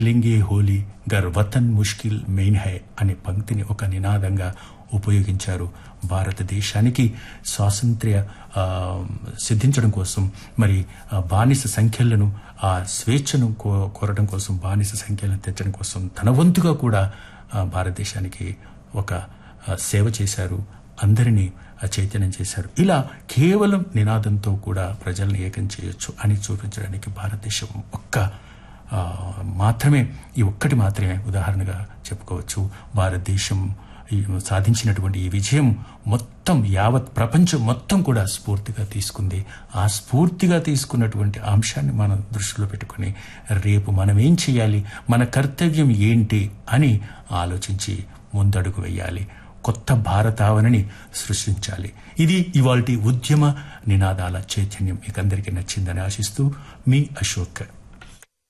లింగే హోలీ గర్ వతన్ ముష్కిల్ main high అనే పంక్తిని ఒక నినాదంగా ఉపయోగించారు భారతదేశానికి స్వాతంత్ర్య ఆ, సిద్ధించడం కోసం మరి ఆ, బానిస సంఖ్యలను ఆ స్వేచ్ఛను కో- కోరడం కోసం బానిస సంఖ్యలను తెచ్చడం కోసం తన వంతుగా కూడా ఆ, భారతదేశానికి ఒక ఆ, సేవ చేశారు అందరినీ ఆ, చైతన్యం చేశారు ఇలా కేవలం నినాదంతో కూడా ప్రజల్ని ఏకం చేయొచ్చు అని చూపించడానికి భారతదేశం ఒక్క ఆ, మాత్రమే ఈ ఒక్కటి మాత్రమే ఉదాహరణగా చెప్పుకోవచ్చు భారతదేశం ఈ సాధించినటువంటి ఈ విజయం మొత్తం యావత్ ప్రపంచం మొత్తం కూడా స్ఫూర్తిగా తీసుకుంది ఆ స్ఫూర్తిగా తీసుకున్నటువంటి అంశాన్ని మనం దృష్టిలో పెట్టుకుని రేపు మనం ఏం చేయాలి మన కర్తవ్యం ఏంటి అని ఆలోచించి ముందడుగు వేయాలి కొత్త భారతావనిని సృష్టించాలి ఇది ఇవాల్టి ఉద్యమ నినాదాల చైతన్యం మీకందరికీ నచ్చిందని ఆశిస్తూ మీ అశోక్